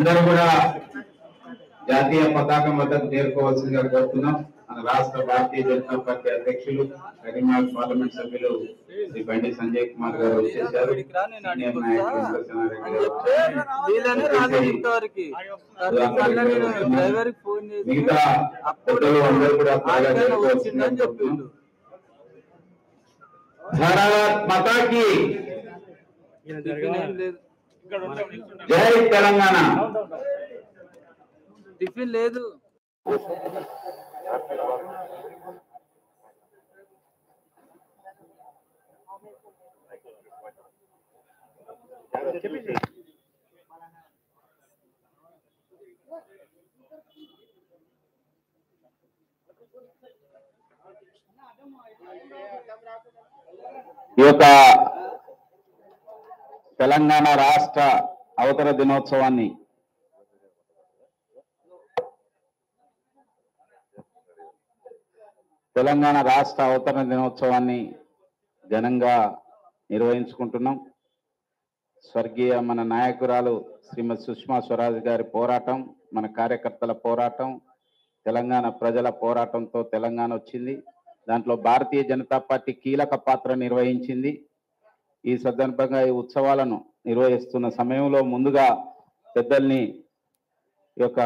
అందరూ కూడా జాతీయ పతాకం వద్దకు చేరుకోవాల్సిందిగా కోరుతున్నాం మన రాష్ట్ర భారతీయ జనతా పార్టీ అధ్యక్షులు కరీంనగర్ పార్లమెంట్ సభ్యులు శ్రీ బండి సంజయ్ కుమార్ గారు వచ్చేసారు సీనియర్ నాయకులు ఇంద్రసేనారెడ్డి గారు వచ్చారు. వీళ్ళని రాలేదు ఇంతవరకు మళ్ళీ నేను డ్రైవర్ కి ఫోన్ చేసి మిగతా అప్పుడు పెద్దలు అందరూ కూడా త్వరగా ఆయన చేరుకోవాల్సిందిగా వచ్చిందని చెప్పిండు భారత్ మాతాకి టిఫిన్ ఏం లేదు జై తెలంగాణ టిఫిన్ లేదు ఈ యొక్క తెలంగాణ రాష్ట్ర అవతర దినోత్సవాన్ని తెలంగాణ రాష్ట్ర అవతరణ దినోత్సవాన్ని ఘనంగా నిర్వహించుకుంటున్నాం స్వర్గీయ మన నాయకురాలు శ్రీమతి సుష్మా స్వరాజ్ గారి పోరాటం మన కార్యకర్తల పోరాటం తెలంగాణ ప్రజల పోరాటంతో తెలంగాణ వచ్చింది దాంట్లో భారతీయ జనతా పార్టీ కీలక పాత్ర నిర్వహించింది ఈ సందర్భంగా ఈ ఉత్సవాలను నిర్వహిస్తున్న సమయంలో ముందుగా పెద్దల్ని ఈ యొక్క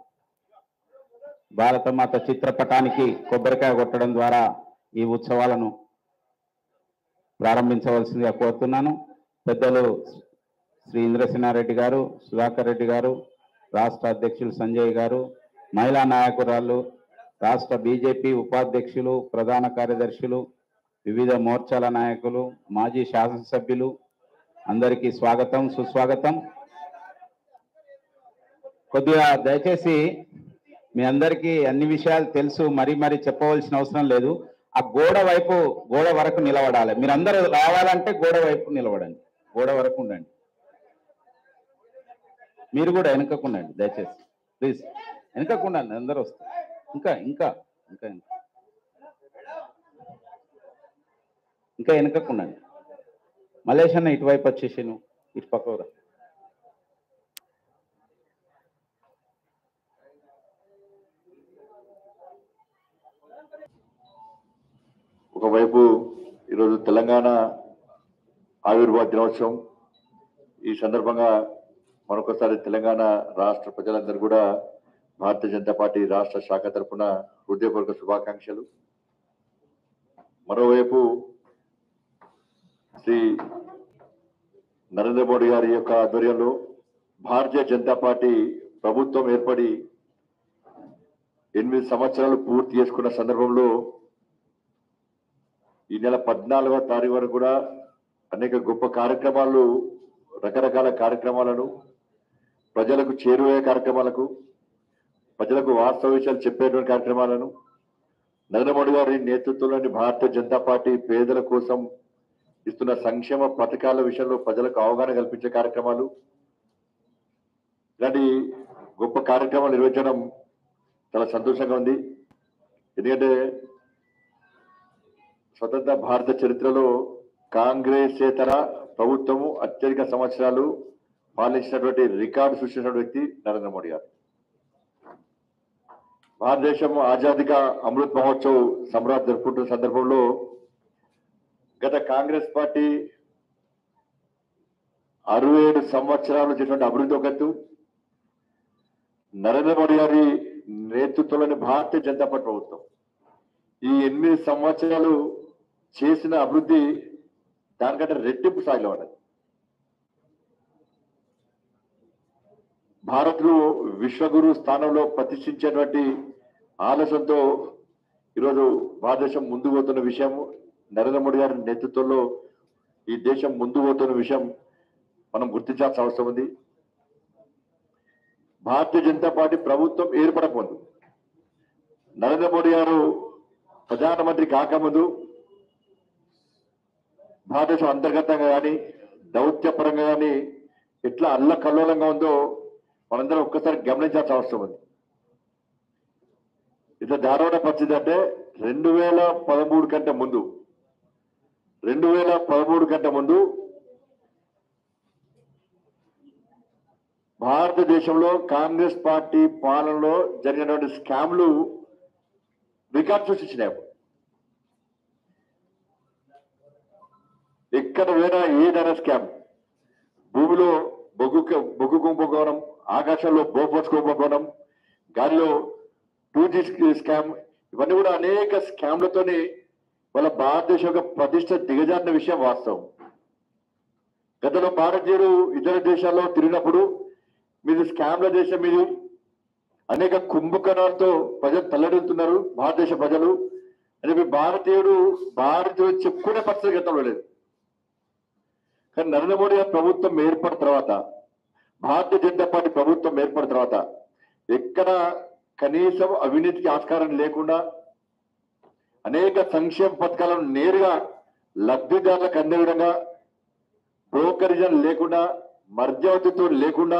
భారతమాత చిత్రపటానికి కొబ్బరికాయ కొట్టడం ద్వారా ఈ ఉత్సవాలను ప్రారంభించవలసిందిగా కోరుతున్నాను పెద్దలు శ్రీ ఇంద్రసేనారెడ్డి గారు సుధాకర్ రెడ్డి గారు రాష్ట్ర అధ్యక్షులు సంజయ్ గారు మహిళా నాయకురాలు రాష్ట్ర బీజేపీ ఉపాధ్యక్షులు ప్రధాన కార్యదర్శులు వివిధ మోర్చాల నాయకులు మాజీ శాసనసభ్యులు అందరికీ స్వాగతం సుస్వాగతం కొద్దిగా దయచేసి మీ అందరికీ అన్ని విషయాలు తెలుసు మరీ మరీ చెప్పవలసిన అవసరం లేదు ఆ గోడ వైపు గోడ వరకు నిలబడాలి మీరందరూ రావాలంటే గోడ వైపు నిలబడండి గోడ వరకు ఉండండి మీరు కూడా వెనకకుండండి దయచేసి ప్లీజ్ వెనకకుండండి అందరూ వస్తారు ఇంకా ఇంకా ఇంకా ఇంకా ఇంకా వెనకకుండండి మలేష్ అన్న ఇటువైపు వచ్చేసి నువ్వు ఇటు పక్కకు రా ఒకవైపు ఈరోజు తెలంగాణ ఆవిర్భావ దినోత్సవం ఈ సందర్భంగా మరొకసారి తెలంగాణ రాష్ట్ర ప్రజలందరూ కూడా భారతీయ జనతా పార్టీ రాష్ట్ర శాఖ తరఫున హృదయపూర్వక శుభాకాంక్షలు మరోవైపు శ్రీ నరేంద్ర మోడీ గారి యొక్క ఆధ్వర్యంలో భారతీయ జనతా పార్టీ ప్రభుత్వం ఏర్పడి ఎనిమిది సంవత్సరాలు పూర్తి చేసుకున్న సందర్భంలో ఈ నెల పద్నాలుగవ తారీఖు వరకు కూడా అనేక గొప్ప కార్యక్రమాలు రకరకాల కార్యక్రమాలను ప్రజలకు చేరువయ్యే కార్యక్రమాలకు ప్రజలకు వాస్తవ విషయాలు చెప్పేటువంటి కార్యక్రమాలను నరేంద్ర మోడీ గారి నేతృత్వంలోని భారతీయ జనతా పార్టీ పేదల కోసం ఇస్తున్న సంక్షేమ పథకాల విషయంలో ప్రజలకు అవగాహన కల్పించే కార్యక్రమాలు ఇలాంటి గొప్ప కార్యక్రమాలు నిర్వహించడం చాలా సంతోషంగా ఉంది ఎందుకంటే స్వతంత్ర భారత చరిత్రలో కాంగ్రెసేతర ప్రభుత్వము అత్యధిక సంవత్సరాలు పాలించినటువంటి రికార్డు సృష్టించిన వ్యక్తి నరేంద్ర మోడీ గారు భారతదేశం ఆజాదిగా అమృత్ మహోత్సవ్ సంబరాలు జరుపుకుంటున్న సందర్భంలో గత కాంగ్రెస్ పార్టీ అరవై ఏడు సంవత్సరాలు చేసినటువంటి అభివృద్ధి ఒక ఎత్తు నరేంద్ర మోడీ గారి నేతృత్వంలోని భారతీయ జనతా పార్టీ ప్రభుత్వం ఈ ఎనిమిది సంవత్సరాలు చేసిన అభివృద్ధి దానికంటే రెట్టింపు స్థాయిలో ఉన్నది భారత్లో విశ్వగురు స్థానంలో ప్రతిష్ఠించేటువంటి ఆలస్యంతో ఈరోజు భారతదేశం ముందు పోతున్న విషయం నరేంద్ర మోడీ గారి నేతృత్వంలో ఈ దేశం ముందు పోతున్న విషయం మనం గుర్తించాల్సిన అవసరం ఉంది భారతీయ జనతా పార్టీ ప్రభుత్వం ఏర్పడకముందు నరేంద్ర మోడీ గారు ప్రధానమంత్రి కాకముందు భారతదేశం అంతర్గతంగా కానీ దౌత్యపరంగా కానీ ఎట్లా అల్లకల్లోలంగా ఉందో మనందరం ఒక్కసారి గమనించాల్సిన అవసరం ఉంది ఇట్లా దారుణ పరిస్థితి అంటే రెండు వేల పదమూడు కంటే ముందు రెండు వేల పదమూడు కంటే ముందు భారతదేశంలో కాంగ్రెస్ పార్టీ పాలనలో జరిగినటువంటి స్కామ్లు రికార్డ్ సృష్టించినాయి ఎక్కడ పోయినా ఏదైనా స్కామ్ భూమిలో బొగ్గు బొగ్గు కుంభకోణం ఆకాశంలో బోఫోర్స్ కుంభకోణం గాలిలో టూ జీ స్కామ్ ఇవన్నీ కూడా అనేక స్కామ్లతోని వాళ్ళ భారతదేశం యొక్క ప్రతిష్ట దిగజారిన విషయం వాస్తవం గతంలో భారతీయులు ఇతర దేశాల్లో తిరిగినప్పుడు మీది స్కామ్ల దేశం మీది అనేక కుంభకణాలతో ప్రజలు తల్లడిల్లుతున్నారు భారతదేశ ప్రజలు అని చెప్పి భారతీయుడు భారతీయుడు చెప్పుకునే పరిస్థితి గతంలో లేదు కానీ నరేంద్ర మోడీ గారి ప్రభుత్వం ఏర్పడిన తర్వాత భారతీయ జనతా పార్టీ ప్రభుత్వం ఏర్పడిన తర్వాత ఎక్కడ కనీసం అవినీతికి ఆస్కారం లేకుండా అనేక సంక్షేమ పథకాలను నేరుగా లబ్ధిదారులకు అందే విధంగా బ్రోకరిజం లేకుండా మర్యాదతో లేకుండా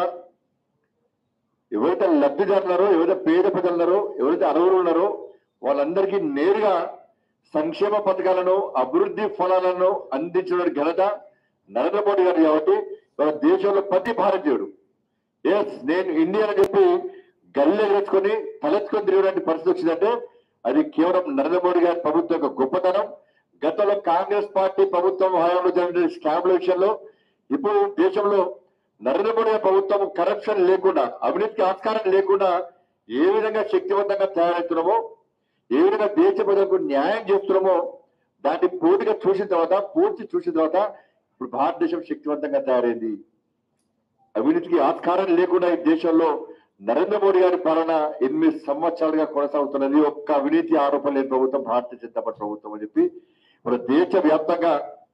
ఎవరైతే లబ్ధిదారులారో ఎవరైతే పేద ప్రజలున్నారో ఎవరైతే అర్హులు ఉన్నారో వాళ్ళందరికీ నేరుగా సంక్షేమ పథకాలను అభివృద్ధి ఫలాలను అందించిన ఘనత నరేంద్ర మోడీ గారు కాబట్టి మన దేశంలో ప్రతి భారతీయుడు ఎస్ నేను ఇండియా అని చెప్పి గల్లె ఎగరేసుకొని తలెత్తుకొని తిరిగడానికి పరిస్థితి వచ్చిందంటే అది కేవలం నరేంద్ర మోడీ గారి ప్రభుత్వం యొక్క గొప్పతనం గతంలో కాంగ్రెస్ పార్టీ ప్రభుత్వం హయాంలో జరిగిన స్కామ్ల విషయంలో ఇప్పుడు దేశంలో నరేంద్ర మోడీ గారి ప్రభుత్వం కరప్షన్ లేకుండా అవినీతికి ఆస్కారం లేకుండా ఏ విధంగా శక్తివంతంగా తయారవుతున్నామో ఏ విధంగా దేశ ప్రజలకు న్యాయం చేస్తున్నామో దాన్ని పూర్తిగా చూసిన తర్వాత పూర్తి చూసిన తర్వాత ఇప్పుడు భారతదేశం శక్తివంతంగా తయారైంది అవినీతికి ఆస్కారం లేకుండా ఈ దేశంలో నరేంద్ర మోడీ గారి పాలన ఎనిమిది సంవత్సరాలుగా కొనసాగుతున్నది ఒక్క అవినీతి ఆరోపణ లేని ప్రభుత్వం భారతీయ జనతా పార్టీ ప్రభుత్వం అని చెప్పి మన దేశ వ్యాప్తంగా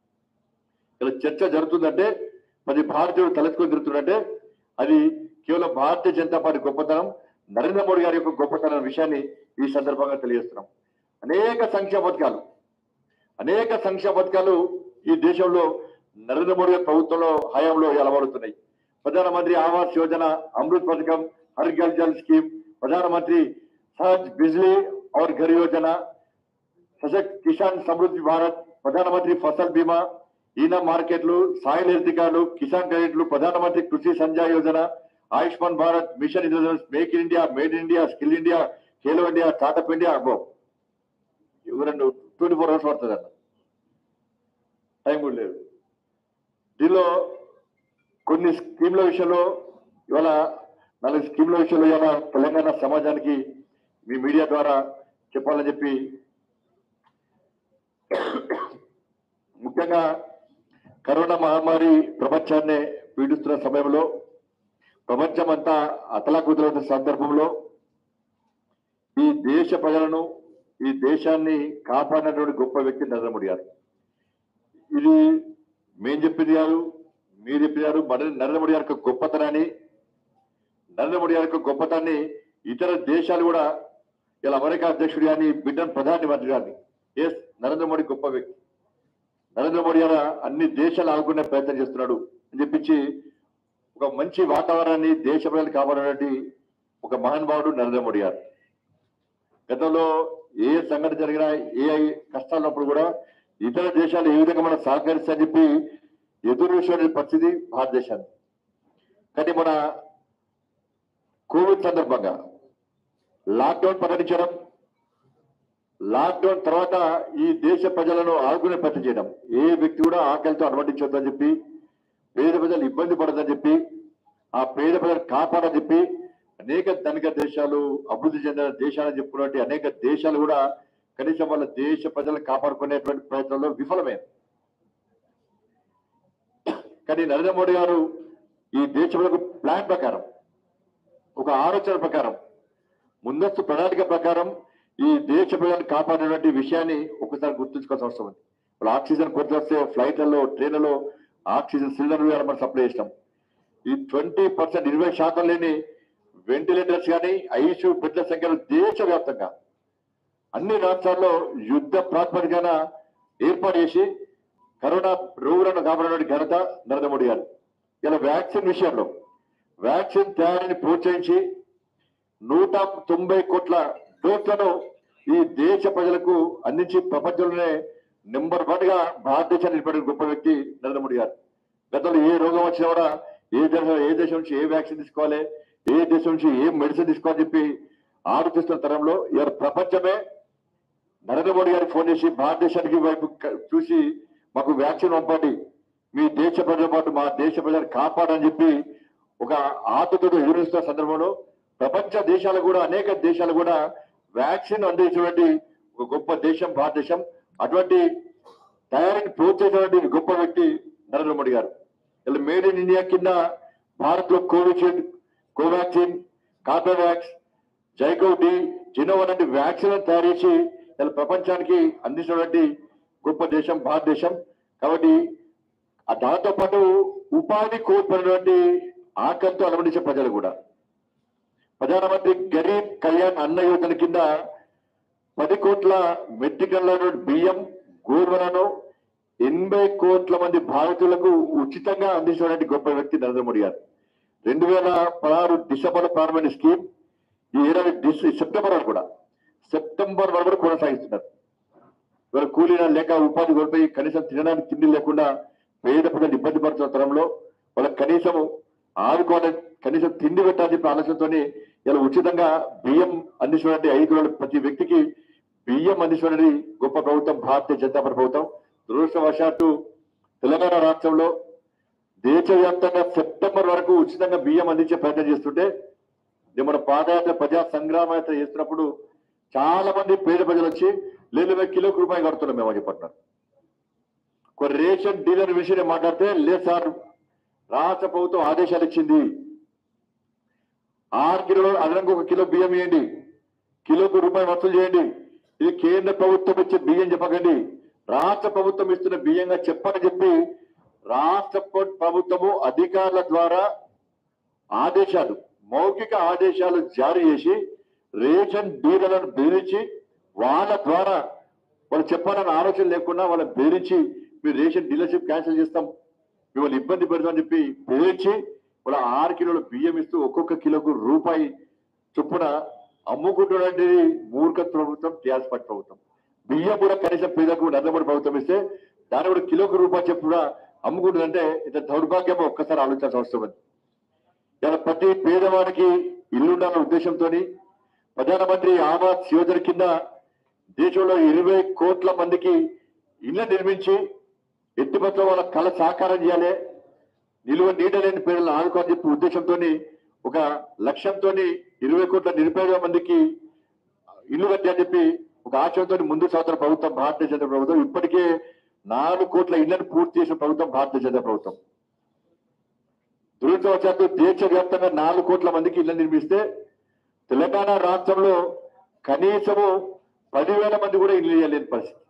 ఇలా చర్చ జరుగుతుందంటే ప్రతి భారతీయుడు తలెత్తుకొని తిరుగుతుందంటే అది కేవలం భారతీయ జనతా పార్టీ గొప్పతనం నరేంద్ర మోడీ గారి యొక్క గొప్పతనం విషయాన్ని ఈ సందర్భంగా తెలియజేస్తున్నాం అనేక సంక్షేమ పథకాలు అనేక సంక్షేమ పథకాలు ఈ దేశంలో నరేంద్ర మోడీ గారి ప్రభుత్వంలో హయాంలో అలవడుతున్నాయి ప్రధానమంత్రి ఆవాస్ యోజన అమృత్ పథకం హర్ ఘర్ జల్ స్కీమ్ ప్రధానమంత్రి సహజ్ బిజ్లీ और घर योजना సశక్త్ కిసాన్ సమృద్ధి భారత్ ప్రధానమంత్రి ఫసల్ బీమా ఈనా మార్కెట్లు సాయిల్ హెల్త్ కార్డు కిసాన్ క్రెడిట్లు Pradhanmantri Krishi Sanjay Yojana Ayushman Bharat mission Indradhanush make in India made in India skill India Khelo India startup India అబ్బో రెండు ట్వంటీ ఫోర్ అవర్స్ పడుతుంది అన్న టైం కూడా లేదు దీనిలో కొన్ని స్కీమ్ల విషయంలో ఇవాళ నాలుగు స్కీమ్ల విషయంలో ఇవాళ తెలంగాణ సమాజానికి మీ మీడియా ద్వారా చెప్పాలని చెప్పి ముఖ్యంగా కరోనా మహమ్మారి ప్రపంచాన్ని పీడిస్తున్న సమయంలో ప్రపంచం అంతా అతలాకుతలైన సందర్భంలో ఈ దేశ ప్రజలను ఈ దేశాన్ని కాపాడినటువంటి గొప్ప వ్యక్తి నరేంద్ర మోడీ గారు ఇది మేం చెప్పింది కాదు మీరు చెప్పింది కాదు మన నరేంద్ర మోడీ గారి యొక్క గొప్పతనాన్ని నరేంద్ర మోడీ గారి యొక్క గొప్పతనాన్ని ఇతర దేశాలు కూడా ఇలా అమెరికా అధ్యక్షుడు కానీ బ్రిటన్ ప్రధాని మంత్రి కానీ ఎస్ నరేంద్ర మోడీ గొప్ప వ్యక్తి నరేంద్ర మోడీ గారు అన్ని దేశాలు ఆగుకునే ప్రయత్నం చేస్తున్నాడు అని చెప్పించి ఒక మంచి వాతావరణాన్ని దేశ ప్రజలు కాపాడేటువంటి ఒక మహానుభావుడు నరేంద్ర మోడీ గారు గతంలో ఏ సంఘటన జరిగినా ఏ కష్టాలు ఉన్నప్పుడు కూడా ఇతర దేశాలు ఏ విధంగా మనం సహకరిస్తారని చెప్పి ఎదురు చూసే పరిస్థితి భారతదేశాన్ని కానీ మన కోవిడ్ సందర్భంగా లాక్డౌన్ ప్రకటించడం లాక్డౌన్ తర్వాత ఈ దేశ ప్రజలను ఆదుకునే ప్రయత్నం చేయడం ఏ వ్యక్తి కూడా ఆకలితో అనుమతించొద్దని చెప్పి పేద ప్రజలు ఇబ్బంది పడదని చెప్పి ఆ పేద ప్రజలు కాపాడని చెప్పి అనేక ధనిక దేశాలు అభివృద్ధి చెందిన దేశాలని చెప్పుకున్నటువంటి అనేక దేశాలు కూడా కనీసం వాళ్ళ దేశ ప్రజలను కాపాడుకునేటువంటి ప్రయత్నంలో విఫలమైంది కానీ నరేంద్ర మోడీ గారు ఈ దేశ ప్రజలకు ప్లాన్ ప్రకారం ఒక ఆలోచన ప్రకారం ముందస్తు ప్రణాళిక ప్రకారం ఈ దేశ ప్రజలను కాపాడినటువంటి విషయాన్ని ఒకసారి గుర్తుంచుకోవాల్సిన అవసరం ఉంది ఇప్పుడు ఆక్సిజన్ కొరత వస్తే ఫ్లైట్లలో ట్రైన్లలో ఆక్సిజన్ సిలిండర్ ద్వారా మనం సప్లై చేస్తాం ఈ ట్వంటీ పర్సెంట్ ఇరవై శాతం లేని వెంటిలేటర్స్ కానీ ఐసీయూ బెడ్ల సంఖ్యలు దేశవ్యాప్తంగా అన్ని రాష్ట్రాల్లో యుద్ధ ప్రాతిపదికన ఏర్పాటు చేసి కరోనా రోగులను కాపాడిన ఘనత నరేంద్ర మోడీ గారు ఇలా వ్యాక్సిన్ విషయంలో వ్యాక్సిన్ తయారీని ప్రోత్సహించి నూట తొంభై కోట్ల డోస్లను ఈ దేశ ప్రజలకు అందించి ప్రపంచంలోనే నెంబర్ వన్ గా భారతదేశాన్ని నిలబడిన గొప్ప వ్యక్తి నరేంద్ర మోడీ గారు గతంలో ఏ రోగం వచ్చినా కూడా ఏ దేశం ఏ దేశం నుంచి ఏ వ్యాక్సిన్ తీసుకోవాలి ఏ దేశం నుంచి ఏ మెడిసిన్ తీసుకోవాలని చెప్పి ఆలోచిస్తున్న తరంలో ఇవాళ ప్రపంచమే నరేంద్ర మోడీ గారికి ఫోన్ చేసి భారతదేశానికి వైపు క- చూసి మాకు వ్యాక్సిన్ పంపండి మీ దేశ ప్రజల పాటు మా దేశ ప్రజలను కాపాడని చెప్పి ఒక ఆతతో ఎదురుస్తున్న సందర్భంలో ప్రపంచ దేశాలు కూడా అనేక దేశాలు కూడా వ్యాక్సిన్ అందించినటువంటి ఒక గొప్ప దేశం భారతదేశం అటువంటి తయారీని ప్రోత్సహించినటువంటి గొప్ప వ్యక్తి నరేంద్ర మోడీ గారు ఇలా మేడ్ ఇన్ ఇండియా కింద భారత్ లో కోవిషీల్డ్ కోవాక్సిన్ కార్బోవాక్స్ జైకోటి జినోవా లాంటి వ్యాక్సిన్ తయారు చేసి ఇలా ప్రపంచానికి అందించినటువంటి గొప్ప దేశం భారతదేశం కాబట్టి ఆ దాంతో పాటు ఉపాధి కోల్పోయినటువంటి ఆకలితో అలవడించే ప్రజలు కూడా ప్రధానమంత్రి గరీబ్ కళ్యాణ్ అన్న యోజన కింద పది కోట్ల మెట్రిక్ టన్నుల బియ్యం గోధుమలను ఎనభై కోట్ల మంది భారతీయులకు ఉచితంగా అందించినటువంటి గొప్ప వ్యక్తి నరేంద్ర మోడీ గారు రెండు వేల పదహారు డిసెంబర్ ప్రారంభమైన స్కీమ్ ఈ ఏడాది డిస్ సెప్టెంబర్ వరకు కూడా సెప్టెంబర్ వరకు కూడా కొనసాగిస్తున్నారు ఇవాళ కూలీన లేక ఉపాధి కోల్పోయి కనీసం తినడానికి తిండి లేకుండా పేద ప్రజలు ఇబ్బంది పడుతున్న తరంలో వాళ్ళకి కనీసం ఆదుకోవాలని కనీసం తిండి పెట్టాలని చెప్పి ఆలోచనతో ఇలా ఉచితంగా బియ్యం అందించినటువంటి ఐదు కిలోల ప్రతి వ్యక్తికి బియ్యం అందించినటువంటి గొప్ప ప్రభుత్వం భారతీయ జనతా పార్టీ ప్రభుత్వం దురదృష్టవశాత్తు తెలంగాణ రాష్ట్రంలో దేశవ్యాప్తంగా సెప్టెంబర్ వరకు ఉచితంగా బియ్యం అందించే ప్రయత్నం చేస్తుంటే ఇది మన పాదయాత్ర ప్రజా సంగ్రామయాత్ర చేస్తున్నప్పుడు చాలా మంది పేద ప్రజలు వచ్చి లేదు మేము కిలోకి రూపాయి కడుతున్నాం మేము అని చెప్పంటున్నారు కొన్ని రేషన్ డీలర్ విషయం మాట్లాడితే లేదు సార్ రాష్ట్ర ప్రభుత్వం ఆదేశాలు ఇచ్చింది ఆరు కిలో అదనంగా ఒక కిలో బియ్యం ఇవ్వండి కిలోకు రూపాయి వసూలు చేయండి ఇది కేంద్ర ప్రభుత్వం ఇచ్చే బియ్యం చెప్పకండి రాష్ట్ర ప్రభుత్వం ఇస్తున్న బియ్యంగా చెప్పని చెప్పి రాష్ట్ర ప్ర- ప్రభుత్వము అధికారుల ద్వారా ఆదేశాలు మౌఖిక ఆదేశాలు జారీ చేసి రేషన్ డీలర్లను బెదిరించి వాళ్ళ ద్వారా వాళ్ళు చెప్పాలన్న ఆలోచన లేకుండా వాళ్ళని బెదిరించి మీరు రేషన్ డీలర్షిప్ క్యాన్సిల్ చేస్తాం మిమ్మల్ని ఇబ్బంది పెడతామని చెప్పి బెదిరించి వాళ్ళ ఆరు కిలోల బియ్యం ఇస్తూ ఒక్కొక్క కిలోకు రూపాయి చొప్పున అమ్ముకుంటున్నటువంటి మూర్ఖ ప్రభుత్వం టీఆర్ఎస్ పార్టీ ప్రభుత్వం బియ్యం కూడా కనీసం పేదకు నరేంద్ర ప్రభుత్వం ఇస్తే దాని కూడా కిలోకు రూపాయి చెప్పున అమ్ముకుంటుందంటే ఇంత దౌర్భాగ్యమో ఒక్కసారి ఆలోచించాల్సిన అవసరం ఉంది ఇలా ప్రతి పేదవాడికి ఇల్లు ఉండాలన్న ఉద్దేశంతో ప్రధానమంత్రి ఆవాస్ యోజన కింద దేశంలో ఇరవై కోట్ల మందికి ఇళ్లు నిర్మించి ఎత్తిపత్ర వాళ్ళ కళ సాకారం చేయాలి నిలువ నీడ లేని పేదలను ఆదుకోని చెప్పి ఉద్దేశంతో ఒక లక్ష్యంతో ఇరవై కోట్ల నిరుపేద మందికి ఇల్లు కట్టాలని చెప్పి ఒక ఆశయంతో ముందు సాగుతున్న ప్రభుత్వం భారతీయ జనతా ప్రభుత్వం ఇప్పటికే నాలుగు కోట్ల ఇళ్లను పూర్తి చేసిన ప్రభుత్వం భారతీయ జనతా ప్రభుత్వం దురదృష్టవశాత్తు దేశవ్యాప్తంగా నాలుగు కోట్ల మందికి ఇళ్లు నిర్మిస్తే తెలంగాణ రాష్ట్రంలో కనీసము పదివేల మంది కూడా ఇల్లు ఇవ్వలేని పరిస్థితి